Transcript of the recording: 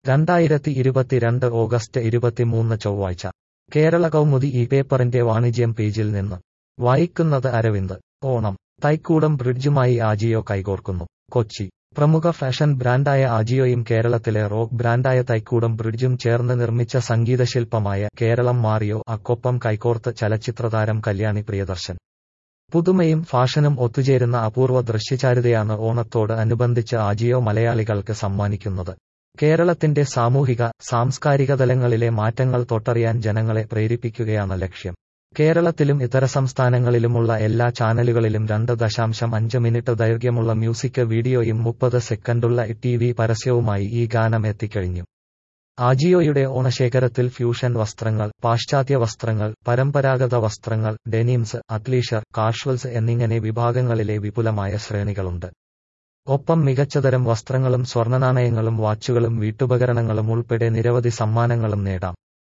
രണ്ടായിരത്തി ഇരുപത്തിരണ്ട് ഓഗസ്റ്റ് ഇരുപത്തിമൂന്ന് ചൊവ്വാഴ്ച കേരള കൗമുദി ഈ പേപ്പറിന്റെ വാണിജ്യം പേജിൽ നിന്ന് വായിക്കുന്നത് അരവിന്ദ് ഓണം തൈക്കൂടം ബ്രിഡ്ജുമായി ആജിയോ കൈകോർക്കുന്നു കൊച്ചി പ്രമുഖ ഫാഷൻ ബ്രാൻഡായ ആജിയോയും കേരളത്തിലെ റോക്ക് ബ്രാൻഡായ തൈക്കൂടം ബ്രിഡ്ജും ചേർന്ന് നിർമ്മിച്ച സംഗീതശില്പമായ കേരളം മാറിയോ അക്കൊപ്പം കൈകോർത്ത് ചലച്ചിത്രതാരം കല്യാണി പ്രിയദർശൻ പുതുമയും ഫാഷനും ഒത്തുചേരുന്ന അപൂർവ ദൃശ്യചാരുതയാണ് ഓണത്തോട് അനുബന്ധിച്ച് ആജിയോ മലയാളികൾക്ക് സമ്മാനിക്കുന്നത് കേരളത്തിന്റെ സാമൂഹിക സാംസ്കാരിക തലങ്ങളിലെ മാറ്റങ്ങൾ തൊട്ടറിയാൻ ജനങ്ങളെ പ്രേരിപ്പിക്കുകയാണ് ലക്ഷ്യം കേരളത്തിലും ഇതര സംസ്ഥാനങ്ങളിലുമുള്ള എല്ലാ ചാനലുകളിലും രണ്ട് ദശാംശം അഞ്ച് മിനിറ്റ് ദൈർഘ്യമുള്ള മ്യൂസിക് വീഡിയോയും മുപ്പത് സെക്കൻഡുള്ള ടി വി പരസ്യവുമായി ഈ ഗാനം എത്തിക്കഴിഞ്ഞു ആജിയോയുടെ ഓണശേഖരത്തിൽ ഫ്യൂഷൻ വസ്ത്രങ്ങൾ പാശ്ചാത്യ വസ്ത്രങ്ങൾ പരമ്പരാഗത വസ്ത്രങ്ങൾ ഡെനിംസ് അത്ലീഷർ കാഷ്വൽസ് എന്നിങ്ങനെ വിഭാഗങ്ങളിലെ വിപുലമായ ശ്രേണികളുണ്ട് ഒപ്പം മികച്ചതരം വസ്ത്രങ്ങളും സ്വർണ്ണനാണയങ്ങളും വാച്ചുകളും വീട്ടുപകരണങ്ങളും ഉൾപ്പെടെ നിരവധി സമ്മാനങ്ങളും നേടാം